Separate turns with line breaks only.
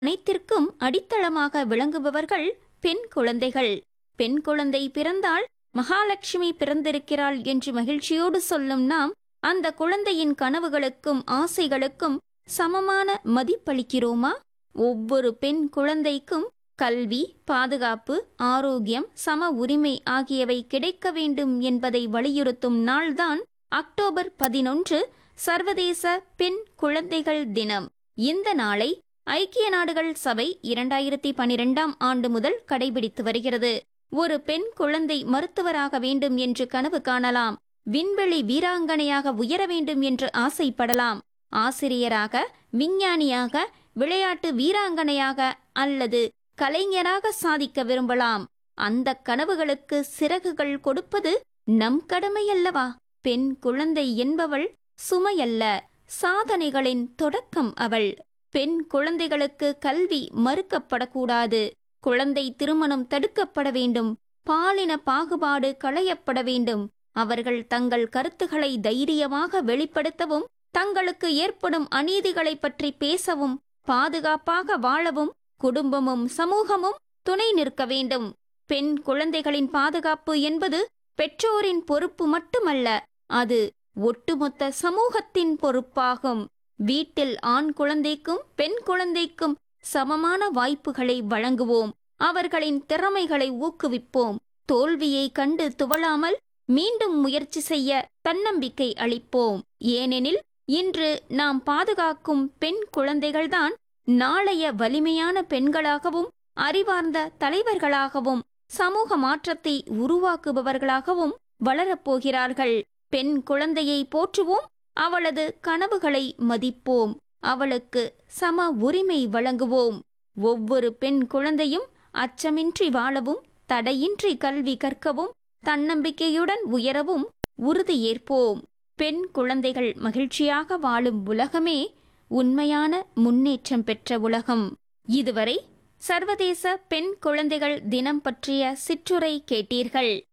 அனைத்திற்கும் அடித்தளமாக விளங்குபவர்கள் பெண் குழந்தைகள் பெண் குழந்தை பிறந்தால் மகாலட்சுமி பிறந்திருக்கிறாள் என்று மகிழ்ச்சியோடு சொல்லும் நாம் அந்த குழந்தையின் கனவுகளுக்கும் ஆசைகளுக்கும் சமமான மதிப்பளிக்கிறோமா ஒவ்வொரு பெண் குழந்தைக்கும் கல்வி பாதுகாப்பு ஆரோக்கியம் சம உரிமை ஆகியவை கிடைக்க வேண்டும் என்பதை வலியுறுத்தும் நாள்தான் அக்டோபர் பதினொன்று சர்வதேச பெண் குழந்தைகள் தினம் இந்த நாளை ஐக்கிய நாடுகள் சபை இரண்டாயிரத்தி பனிரெண்டாம் ஆண்டு முதல் கடைபிடித்து வருகிறது ஒரு பெண் குழந்தை மருத்துவராக வேண்டும் என்று கனவு காணலாம் விண்வெளி வீராங்கனையாக உயர வேண்டும் என்று ஆசைப்படலாம் ஆசிரியராக விஞ்ஞானியாக விளையாட்டு வீராங்கனையாக அல்லது கலைஞராக சாதிக்க விரும்பலாம் அந்த கனவுகளுக்கு சிறகுகள் கொடுப்பது நம் கடமையல்லவா பெண் குழந்தை என்பவள் சுமையல்ல சாதனைகளின் தொடக்கம் அவள் பெண் குழந்தைகளுக்கு கல்வி மறுக்கப்படக்கூடாது குழந்தை திருமணம் தடுக்கப்பட வேண்டும் பாலின பாகுபாடு களையப்பட வேண்டும் அவர்கள் தங்கள் கருத்துக்களை தைரியமாக வெளிப்படுத்தவும் தங்களுக்கு ஏற்படும் அநீதிகளை பற்றி பேசவும் பாதுகாப்பாக வாழவும் குடும்பமும் சமூகமும் துணை நிற்க வேண்டும் பெண் குழந்தைகளின் பாதுகாப்பு என்பது பெற்றோரின் பொறுப்பு மட்டுமல்ல அது ஒட்டுமொத்த சமூகத்தின் பொறுப்பாகும் வீட்டில் ஆண் குழந்தைக்கும் பெண் குழந்தைக்கும் சமமான வாய்ப்புகளை வழங்குவோம் அவர்களின் திறமைகளை ஊக்குவிப்போம் தோல்வியை கண்டு துவளாமல் மீண்டும் முயற்சி செய்ய தன்னம்பிக்கை அளிப்போம் ஏனெனில் இன்று நாம் பாதுகாக்கும் பெண் குழந்தைகள்தான் நாளைய வலிமையான பெண்களாகவும் அறிவார்ந்த தலைவர்களாகவும் சமூக மாற்றத்தை உருவாக்குபவர்களாகவும் வளரப்போகிறார்கள் பெண் குழந்தையை போற்றுவோம் அவளது கனவுகளை மதிப்போம் அவளுக்கு சம உரிமை வழங்குவோம் ஒவ்வொரு பெண் குழந்தையும் அச்சமின்றி வாழவும் தடையின்றி கல்வி கற்கவும் தன்னம்பிக்கையுடன் உயரவும் உறுதியேற்போம் பெண் குழந்தைகள் மகிழ்ச்சியாக வாழும் உலகமே உண்மையான முன்னேற்றம் பெற்ற உலகம் இதுவரை சர்வதேச பெண் குழந்தைகள் தினம் பற்றிய சிற்றுரை கேட்டீர்கள்